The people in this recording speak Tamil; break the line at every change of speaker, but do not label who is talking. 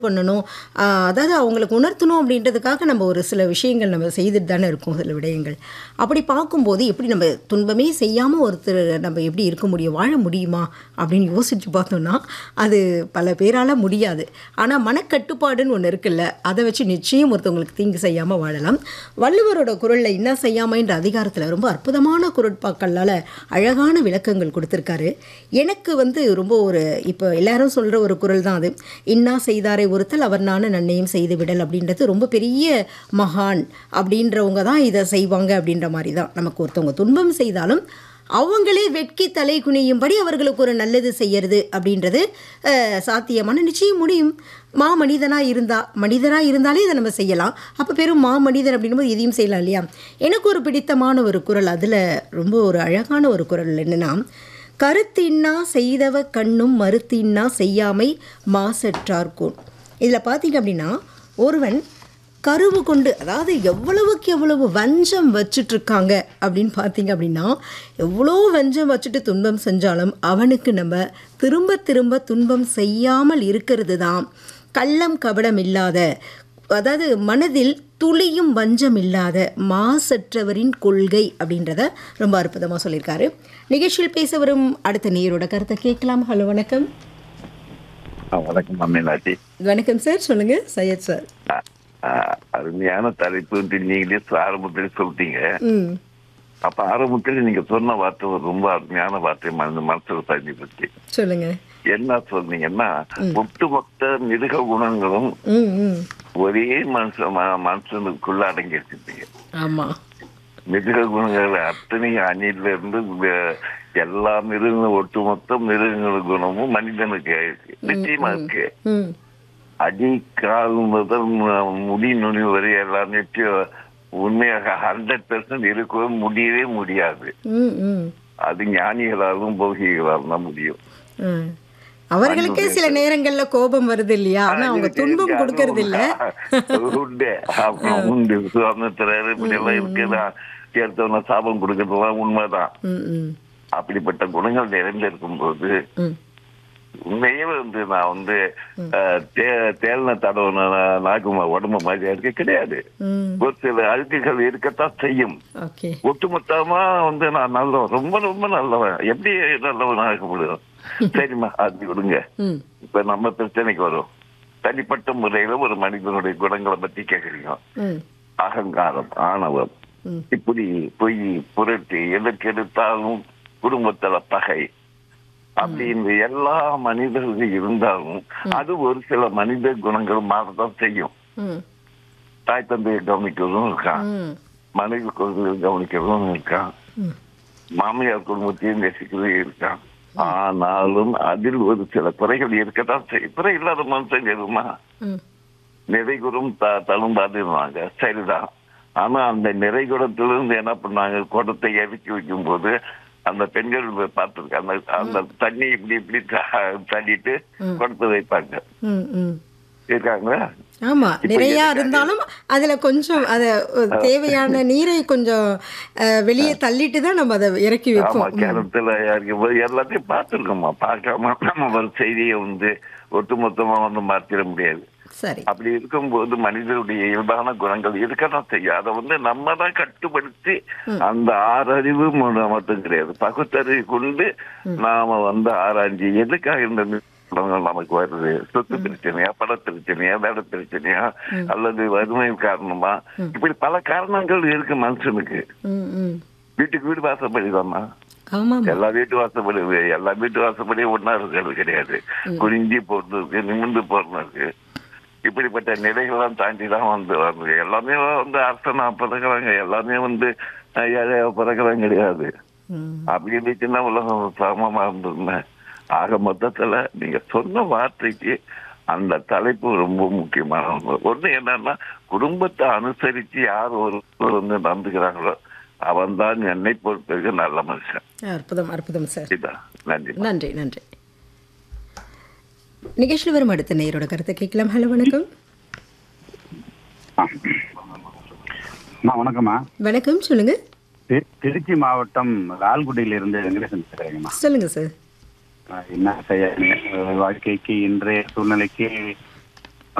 பண்ணணும் ஆ, அதாவது அவங்களுக்கு உணர்த்தணும் அப்படின்றதுக்காக நம்ம ஒரு சில விஷயங்கள் நம்ம செய்துட்டு தானே இருக்கோம் சில விடயங்கள் அப்படி பார்க்கும்போது எப்படி நம்ம துன்பமே செய்யாமல் ஒருத்தர் நம்ம எப்படி இருக்க முடியும் வாழ முடியுமா அப்படின்னு யோசிச்சு பார்த்தோம்னா அது பல பேரால் முடியாது ஆனால் மனக்கட்டுப்பாடுன்னு ஒன்று இருக்குல்ல அதை வச்சு நிச்சயம் ஒருத்தவங்களுக்கு தீங்கு செய்யாமல் வாழலாம் வள்ளுவரோட குரலில் என்ன செய்யாமைன்ற அதிகாரத்தில் ரொம்ப அற்புதமான குரட்பாக்களால் அழகான விளக்கங்கள் கொடுத்துருக்காரு எனக்கு வந்து ரொம்ப ஒரு இப்போ எல்லாரும் சொல்கிற ஒரு குரல் தான் அது இன்னா செய்தாரை ஒருத்தல் அவர் நான நன்மையும் செய்து விடல் அப்படின்றது ரொம்ப பெரிய மகான் அப்படின்றவங்க தான் இதை செய்வாங்க அப்படின்ற மாதிரி தான் நமக்கு ஒருத்தவங்க துன்பம் செய்தாலும் அவங்களே வெட்கி தலை குனியும்படி அவர்களுக்கு ஒரு நல்லது செய்யறது அப்படின்றது அஹ், சாத்தியமான நிச்சயம் முடியும் மா மனிதனாக இருந்தா மனிதனாக இருந்தாலே இதை நம்ம செய்யலாம் அப்போ பெரும் மா மனிதன் அப்படின்னும்போது இதையும் செய்யலாம் இல்லையா எனக்கு ஒரு பிடித்தமான ஒரு குரல் அதில் ரொம்ப ஒரு அழகான ஒரு குரல் என்னென்னா கருத்தின்னா செய்தவ கண்ணும் மறுத்தின்னா செய்யாமை மாசற்றார்கோன் இதில் பார்த்தீங்க அப்படின்னா ஒருவன் கருவு கொண்டு அதாவது எவ்வளவுக்கு எவ்வளவு வஞ்சம் வச்சுட்டு இருக்காங்க அப்படின்னு பார்த்தீங்க அப்படின்னா எவ்வளோ வஞ்சம் வச்சுட்டு துன்பம் செஞ்சாலும் அவனுக்கு நம்ம திரும்ப திரும்ப துன்பம் செய்யாமல் இருக்கிறது தான் கள்ளம் கபடம் இல்லாத அதாவது மனதில் துளியும் வஞ்சம் இல்லாத மாசற்றவரின் கொள்கை அப்படின்றத ரொம்ப அற்புதமாக சொல்லியிருக்காரு நிகழ்ச்சியில் பேச வரும் அடுத்த நேரோட கருத்தை கேட்கலாம் ஹலோ வணக்கம்
ஆ, வணக்கம் அம்மைநாட்டி
வணக்கம் சார் சொல்லுங்க சையத் சார்
அருமையான தலைப்பு வந்து நீங்களே ஆரம்பத்தில் சொல்லிட்டீங்க
ம்
அப்ப ஆரம்பத்தில் நீங்க சொன்ன வார்த்தை ஒரு ரொம்ப அருமையான வார்த்தை மனது மனசுல பதிஞ்சு பற்றி
சொல்லுங்க
என்ன சொன்னீங்கன்னா ஒட்டுமொத்த மிருக குணங்களும்
ம் ம்
ஒரே மனுஷன் ம- மனுஷனுக்குள்ள அடங்கி வச்சிருப்பீங்க
ஆமாம்
மிருக குணங்கள் அத்தனை அணில இருந்து வே- எல்லா மிருக ஒட்டுமொத்த மிருகங்கள் குணமும் மனிதனுக்கு இருக்கு நிச்சயமா இருக்கு
ம்
அடி கால் முதல் மு- முடி நுனி வரை எல்லாம் நிச்சயம் உண்மையாக ஹண்ட்ரட் பெர்சன்ட் இருக்கவே முடியவே முடியாது
ம் ம்
அது ஞானிகளாலும் போகிகளாலும் தான் முடியும்
ம். அவர்களுக்கே சில நேரங்கள்ல கோபம் வருது இல்லையா ஆனா அவங்க
இருக்கு,
துன்பம்
இருக்கு,
கொடுக்கறது இல்ல
அது உண்டு ஆமா, உண்டு சுதந்திரர் இப்படி எல்லாம் இருக்குதான் கேட்டவன சாபம் கொடுக்கறதுலாம் உண்மைதான்
ம் ம்
அப்படிப்பட்ட குணங்கள் நிறைந்திருக்கும் போது
ம்
உண்மையே வந்து நான் வந்து அஹ், தே- தேல்ன தடவை நாக்கு உடம்பு மாதிரி இருக்கு கிடையாது
ம்
ஒரு சில அழுக்குகள் இருக்கத்தான் செய்யும்
ஓகே
ஒட்டுமொத்தமா வந்து நான் நல்லவன் ரொம்ப ரொம்ப நல்லவன் எப்படி நல்லவன் ஆக முடியும் சரிம்மா அது விடுங்க
ம்
இப்ப நம்ம பிரச்சனைக்கு வரும் தனிப்பட்ட முறையில ஒரு மனிதனுடைய குணங்களை பத்தி கேக்குறீங்க
ம்
அகங்காரம் ஆணவம்
ம்
இப்படி பொய் புரட்டு எதற்கு எடுத்தாலும் குடும்பத்துல பகை அப்படின்னு எல்லா மனிதர்களும் இருந்தாலும் அது ஒரு சில மனித குணங்கள் மாறதான் செய்யும்
ம்
தாய் தந்தையை கவனிக்கிறதும் இருக்கான்
ம்
மனைவி குழந்தைகளை கவனிக்கிறதும் இருக்கான்
ம்
மாமியார் குடும்பத்தையும் நேசிக்கிறதும் இருக்கான் ஆனாலும் அதில் ஒரு சில குறைகள் இருக்கத்தான் செய்யும் குறை இல்லாத மனுஷன் எதுமா
ம்
நிறைகுறம் த தழும்பாதுவாங்க சரிதான் ஆனா அந்த நிறைகுடத்திலிருந்து என்ன பண்ணாங்க குடத்தை இறக்கி வைக்கும் போது அந்த பெண்கள் பார்த்துருக்க அந்த அந்த தண்ணி இப்படி இப்படி த- தள்ளிட்டு குடத்தை வைப்பாங்க
ம் ம்
இருக்காங்க
ஆமா
இப்ப
நிறைய
எதுக்காக?
இருந்தாலும் அதுல கொஞ்சம் அத ஒரு தேவையான நீரை கொஞ்சம் அஹ், வெளியே தள்ளிட்டு தான் நம்ம அதை இறக்கி
ஆமா
வைப்போம் ம்.
கிணத்துல இறக்கும் போது எல்லாத்தையும் பார்த்துருக்கோமா பார்க்காம நம்ம ஒரு செய்தியை வந்து ஒட்டுமொத்தமா வந்து மாத்திர முடியாது
சரி
அப்படி இருக்கும்போது மனிதனுடைய இயல்பான குணங்கள் இருக்கதான் செய்யும் அதை வந்து நம்ம தான் கட்டுப்படுத்தி அந்த ஆறறிவு மு- மட்டும் கிடையாது பகுத்தறிவு கொண்டு நாம வந்து ஆராய்ச்சி எதுக்காக இந்த குணங்கள் நமக்கு வருது சொத்து பிரச்சனையா பட பிரச்சனையா வேலை பிரச்சனையா அல்லது வறுமை காரணமா இப்படி பல காரணங்கள் இருக்கு மனுஷனுக்கு
ம் ம்
வீட்டுக்கு வீடு வாசப்படிதாம்மா
ஆமாம்
எல்லா வீட்டு வாசப்படி எல்லா வீட்டு வாசப்படியும் ஒன்னா இருக்கிறது கிடையாது குனிஞ்சி போறது இருக்கு நிமிர்ந்து போறது இருக்கு இப்படிப்பட்ட நிலைகள்லாம் தாண்டி தான் வந்து வருது எல்லாமே வந்து அரசனா பிறகுறாங்க எல்லாமே வந்து அஹ், ஏழையா பிறகுறாங்க கிடையாது
ம்
அப்படி இருந்துச்சுன்னா உலகம் சமமா இருந்திருந்தேன் ஆக மொத்தத்துல நீங்க சொன்ன வார்த்தைக்கு அந்த தலைப்பு ரொம்ப முக்கியமான ஒண்ணு. ஒண்ணு என்னன்னா குடும்பத்தை அனுசரிச்சு யார் ஒருவர் வந்து நடந்துக்கிறாங்களோ அவன் தான் என்னை பொறுத்தவரைக்கும் நல்ல மனுஷன்
அற்புதம் அற்புதம் சார்
இதான் நன்றி
நன்றி நன்றி நிகழ்ச்சியில் வரும் அடுத்த நேயரோட கருத்தை கேட்கலாம் ஹலோ வணக்கம்
அம்மா வணக்கம்மா
வணக்கம் சொல்லுங்க
தி- திருச்சி மாவட்டம் லால்குடியிலிருந்து வெங்கடேசன் பேசுறேங்கம்மா
சொல்லுங்க சார்
அஹ் என்ன செய்ய அஹ் வாழ்க்கைக்கு இன்றைய சூழ்நிலைக்கு